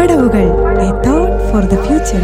പടവുകൾ a thought for the future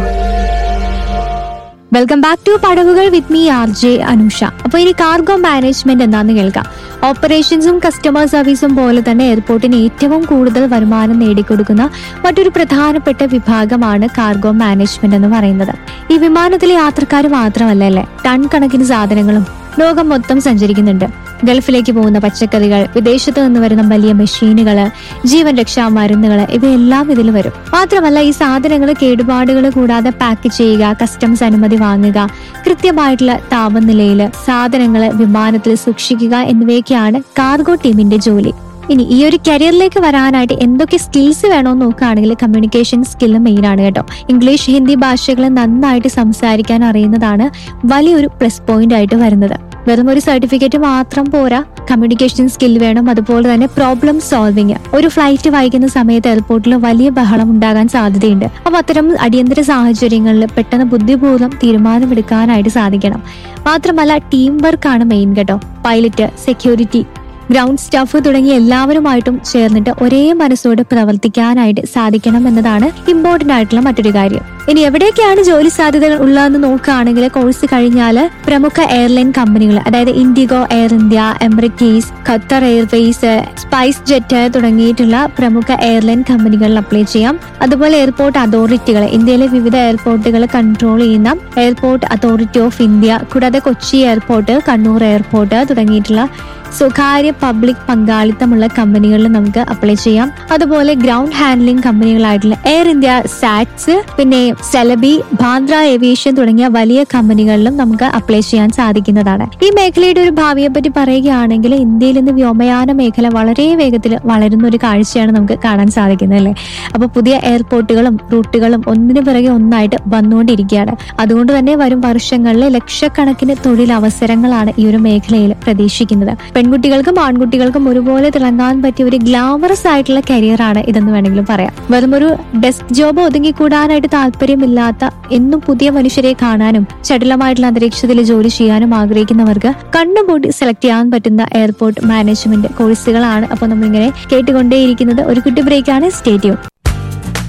welcome back to Padavukal with me R J Anusha അപ്പൊ ഇനി cargo management എന്താണെന്ന് കേൾക്കാം ഓപ്പറേഷൻസും കസ്റ്റമർ സർവീസും പോലെ തന്നെ എയർപോർട്ടിന് ഏറ്റവും കൂടുതൽ വരുമാനം നേടിക്കൊടുക്കുന്ന മറ്റൊരു പ്രധാനപ്പെട്ട വിഭാഗമാണ് കാർഗോ മാനേജ്മെന്റ് എന്ന് പറയുന്നത് ഈ വിമാനത്തിലെ യാത്രക്കാർ മാത്രമല്ല അല്ലേ ടൺ കണക്കിന് സാധനങ്ങളും ലോകം മൊത്തം സഞ്ചരിക്കുന്നുണ്ട് ഗൾഫിലേക്ക് പോകുന്ന പച്ചക്കറികൾ വിദേശത്ത് നിന്ന് വരുന്ന വലിയ മെഷീനുകള് ജീവൻ രക്ഷാ മരുന്നുകള് ഇവയെല്ലാം ഇതിൽ വരും മാത്രമല്ല ഈ സാധനങ്ങൾ കേടുപാടുകൾ കൂടാതെ പാക്ക് ചെയ്യുക കസ്റ്റംസ് അനുമതി വാങ്ങുക കൃത്യമായിട്ടുള്ള താപനിലയിൽ സാധനങ്ങൾ വിമാനത്തിൽ സൂക്ഷിക്കുക എന്നിവയൊക്കെയാണ് കാർഗോ ടീമിന്റെ ജോലി ഇനി ഈ ഒരു കരിയറിലേക്ക് വരാനായിട്ട് എന്തൊക്കെ സ്കിൽസ് വേണമെന്ന് നോക്കുകയാണെങ്കിൽ കമ്മ്യൂണിക്കേഷൻ സ്കില്ല് മെയിൻ ആണ് കേട്ടോ ഇംഗ്ലീഷ് ഹിന്ദി ഭാഷകൾ നന്നായിട്ട് സംസാരിക്കാൻ അറിയുന്നതാണ് വലിയൊരു പ്ലസ് പോയിന്റ് ആയിട്ട് വരുന്നത് വെറും ഒരു സർട്ടിഫിക്കറ്റ് മാത്രം പോരാ കമ്മ്യൂണിക്കേഷൻ സ്കിൽ വേണം അതുപോലെ തന്നെ പ്രോബ്ലം സോൾവിങ് ഒരു ഫ്ലൈറ്റ് വായിക്കുന്ന സമയത്ത് എയർപോർട്ടിൽ വലിയ ബഹളം ഉണ്ടാകാൻ സാധ്യതയുണ്ട് അപ്പൊ അത്തരം അടിയന്തര സാഹചര്യങ്ങളിൽ പെട്ടെന്ന് ബുദ്ധിപൂർവ്വം തീരുമാനമെടുക്കാനായിട്ട് സാധിക്കണം മാത്രമല്ല ടീം വർക്കാണ് മെയിൻ കേട്ടോ പൈലറ്റ് സെക്യൂരിറ്റി ഗ്രൗണ്ട് സ്റ്റാഫ് തുടങ്ങിയ എല്ലാവരുമായിട്ടും ചേർന്നിട്ട് ഒരേ മനസ്സോടെ പ്രവർത്തിക്കാനായിട്ട് സാധിക്കണം എന്നതാണ് ഇമ്പോർട്ടന്റ് ആയിട്ടുള്ള മറ്റൊരു കാര്യം ഇനി എവിടെയൊക്കെയാണ് ജോലി സാധ്യതകൾ ഉള്ളതെന്ന് നോക്കുകയാണെങ്കിൽ കോഴ്സ് കഴിഞ്ഞാൽ പ്രമുഖ എയർലൈൻ കമ്പനികൾ അതായത് IndiGo Air India Emirates Qatar Airways SpiceJet തുടങ്ങിയിട്ടുള്ള പ്രമുഖ എയർലൈൻ കമ്പനികളിൽ അപ്ലൈ ചെയ്യാം അതുപോലെ എയർപോർട്ട് അതോറിറ്റികൾ ഇന്ത്യയിലെ വിവിധ എയർപോർട്ടുകൾ കൺട്രോൾ ചെയ്യുന്ന എയർപോർട്ട് അതോറിറ്റി ഓഫ് ഇന്ത്യ കൂടാതെ കൊച്ചി എയർപോർട്ട് കണ്ണൂർ എയർപോർട്ട് തുടങ്ങിയിട്ടുള്ള സ്വകാര്യ പബ്ലിക് പങ്കാളിത്തമുള്ള കമ്പനികളിൽ നമുക്ക് അപ്ലൈ ചെയ്യാം അതുപോലെ ഗ്രൗണ്ട് ഹാൻഡ്ലിംഗ് കമ്പനികളായിട്ടുള്ള എയർ ഇന്ത്യ സാറ്റ്സ് പിന്നെ സെലബി ബാന്ദ്ര ഏവിയേഷൻ തുടങ്ങിയ വലിയ കമ്പനികളിലും നമുക്ക് അപ്ലൈ ചെയ്യാൻ സാധിക്കുന്നതാണ് ഈ മേഖലയുടെ ഒരു ഭാവിയെ പറ്റി പറയുകയാണെങ്കിൽ ഇന്ത്യയിൽ ഇന്ന് വ്യോമയാന മേഖല വളരെ വേഗത്തിൽ വളരുന്ന ഒരു കാഴ്ചയാണ് നമുക്ക് കാണാൻ സാധിക്കുന്നത് അല്ലേ അപ്പൊ പുതിയ എയർപോർട്ടുകളും റൂട്ടുകളും ഒന്നിനു പിറകെ ഒന്നായിട്ട് വന്നുകൊണ്ടിരിക്കുകയാണ് അതുകൊണ്ട് തന്നെ വരും വർഷങ്ങളിൽ ലക്ഷക്കണക്കിന് തൊഴിലവസരങ്ങളാണ് ഈ ഒരു മേഖലയിൽ പ്രതീക്ഷിക്കുന്നത് പെൺകുട്ടികൾക്കും ആൺകുട്ടികൾക്കും ഒരുപോലെ തിളങ്ങാൻ പറ്റിയ ഒരു ഗ്ലാമറസ് ആയിട്ടുള്ള കരിയറാണ് ഇതെന്ന് വേണമെങ്കിലും പറയാം വെറും ഒരു ഡെസ്ക് ജോബ് ഒതുങ്ങിക്കൂടാനായിട്ട് താല്പര്യമില്ലാത്ത എന്നും പുതിയ മനുഷ്യരെ കാണാനും ചടുലമായിട്ടുള്ള അന്തരീക്ഷത്തിൽ ജോലി ചെയ്യാനും ആഗ്രഹിക്കുന്നവർക്ക് കണ്ണുപൂട്ടി സെലക്ട് ചെയ്യാൻ പറ്റുന്ന എയർപോർട്ട് മാനേജ്മെന്റ് കോഴ്സുകളാണ് അപ്പോൾ നമ്മളിങ്ങനെ കേട്ടുകൊണ്ടേയിരിക്കുന്നത് ഒരു കുട്ടി ബ്രേക്കാണ് സ്റ്റേറ്റ്യൂൺ